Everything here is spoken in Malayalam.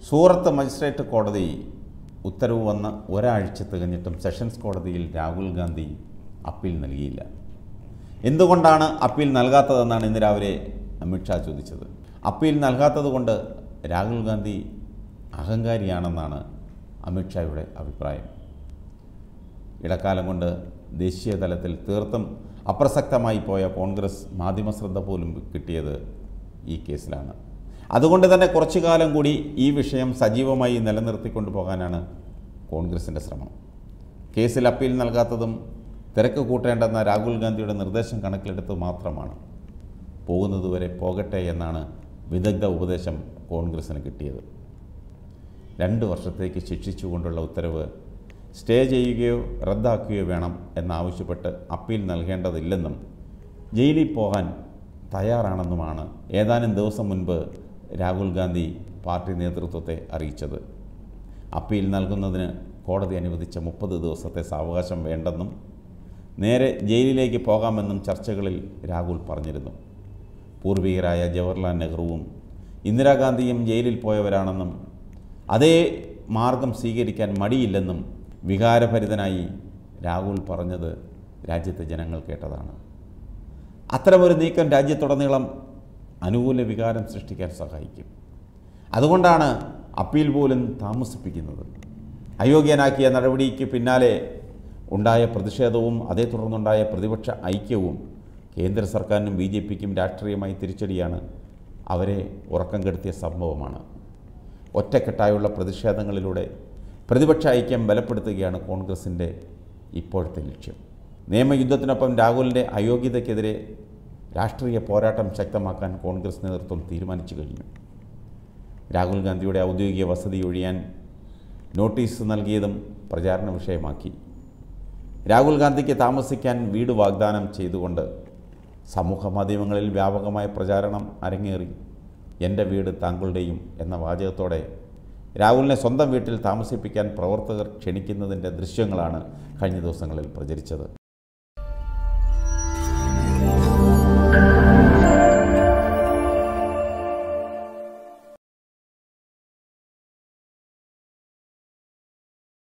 സൂറത്ത് മജിസ്ട്രേറ്റ് കോടതി ഉത്തരവ് വന്ന് ഒരാഴ്ച തികഞ്ഞിട്ടും സെഷൻസ് കോടതിയിൽ രാഹുൽ ഗാന്ധി അപ്പീൽ നൽകിയില്ല എന്തുകൊണ്ടാണ് അപ്പീൽ നൽകാത്തതെന്നാണ് ഇന്ന് രാവിലെ അമിത്ഷാ ചോദിച്ചത് അപ്പീൽ നൽകാത്തതുകൊണ്ട് രാഹുൽ ഗാന്ധി അഹങ്കാരിയാണെന്നാണ് അമിത്ഷായുടെ അഭിപ്രായം ഇടക്കാലം കൊണ്ട് ദേശീയ തലത്തിൽ തീർത്തും അപ്രസക്തമായി പോയ കോൺഗ്രസ് മാധ്യമശ്രദ്ധ പോലും കിട്ടിയത് ഈ കേസിലാണ് അതുകൊണ്ട് തന്നെ കുറച്ചു കാലം കൂടി ഈ വിഷയം സജീവമായി നിലനിർത്തിക്കൊണ്ടു പോകാനാണ് കോൺഗ്രസിൻ്റെ ശ്രമം കേസിൽ അപ്പീൽ നൽകാത്തതും തിരക്ക് കൂട്ടേണ്ടെന്ന രാഹുൽ ഗാന്ധിയുടെ നിർദ്ദേശം കണക്കിലെടുത്ത് മാത്രമാണ് പോകുന്നതുവരെ പോകട്ടെ എന്നാണ് വിദഗ്ധ ഉപദേശം കോൺഗ്രസ്സിന് കിട്ടിയത് രണ്ട് വർഷത്തേക്ക് ശിക്ഷിച്ചുകൊണ്ടുള്ള ഉത്തരവ് സ്റ്റേ ചെയ്യുകയോ റദ്ദാക്കുകയോ വേണം എന്നാവശ്യപ്പെട്ട് അപ്പീൽ നൽകേണ്ടതില്ലെന്നും ജയിലിൽ പോകാൻ തയ്യാറാണെന്നുമാണ് ഏതാനും ദിവസം മുൻപ് രാഹുൽ ഗാന്ധി പാർട്ടി നേതൃത്വത്തെ അറിയിച്ചത് അപ്പീൽ നൽകുന്നതിന് കോടതി അനുവദിച്ച മുപ്പത് ദിവസത്തെ സാവകാശം വേണ്ടെന്നും നേരെ ജയിലിലേക്ക് പോകാമെന്നും ചർച്ചകളിൽ രാഹുൽ പറഞ്ഞിരുന്നു പൂർവികരായ ജവഹർലാൽ നെഹ്റുവും ഇന്ദിരാഗാന്ധിയും ജയിലിൽ പോയവരാണെന്നും അതേ മാർഗം സ്വീകരിക്കാൻ മടിയില്ലെന്നും വികാരഭരിതനായി രാഹുൽ പറഞ്ഞത് രാജ്യത്തെ ജനങ്ങൾ കേട്ടതാണ് അത്തരമൊരു നീക്കം രാജ്യത്തുടനീളം അനുകൂല വികാരം സൃഷ്ടിക്കാൻ സഹായിക്കും അതുകൊണ്ടാണ് അപ്പീൽ പോലും താമസിപ്പിക്കുന്നത് അയോഗ്യനാക്കിയ നടപടിക്ക് പിന്നാലെ ഉണ്ടായ പ്രതിഷേധവും അതേ തുടർന്നുണ്ടായ പ്രതിപക്ഷ ഐക്യവും കേന്ദ്ര സർക്കാരിനും ബി ജെ പിക്കും രാഷ്ട്രീയമായി തിരിച്ചടിയാണ് അവരെ ഉറക്കം കെടുത്തിയ സംഭവമാണ് ഒറ്റക്കെട്ടായുള്ള പ്രതിഷേധങ്ങളിലൂടെ പ്രതിപക്ഷ ഐക്യം ബലപ്പെടുത്തുകയാണ് കോൺഗ്രസിൻ്റെ ഇപ്പോഴത്തെ ലക്ഷ്യം നിയമയുദ്ധത്തിനൊപ്പം രാഹുലിൻ്റെ അയോഗ്യതയ്ക്കെതിരെ രാഷ്ട്രീയ പോരാട്ടം ശക്തമാക്കാൻ കോൺഗ്രസ് നേതൃത്വം തീരുമാനിച്ചു കഴിഞ്ഞു രാഹുൽ ഗാന്ധിയുടെ ഔദ്യോഗിക വസതി ഒഴിയാൻ നോട്ടീസ് നൽകിയതും പ്രചാരണ വിഷയമാക്കി രാഹുൽ ഗാന്ധിക്ക് താമസിക്കാൻ വീട് വാഗ്ദാനം ചെയ്തുകൊണ്ട് സമൂഹ മാധ്യമങ്ങളിൽ വ്യാപകമായ പ്രചാരണം അരങ്ങേറി എൻ്റെ വീട് താങ്കളുടെയും എന്ന വാചകത്തോടെ രാഹുലിനെ സ്വന്തം വീട്ടിൽ താമസിപ്പിക്കാൻ പ്രവർത്തകർ ക്ഷണിക്കുന്നതിൻ്റെ ദൃശ്യങ്ങളാണ് കഴിഞ്ഞ ദിവസങ്ങളിൽ പ്രചരിച്ചത്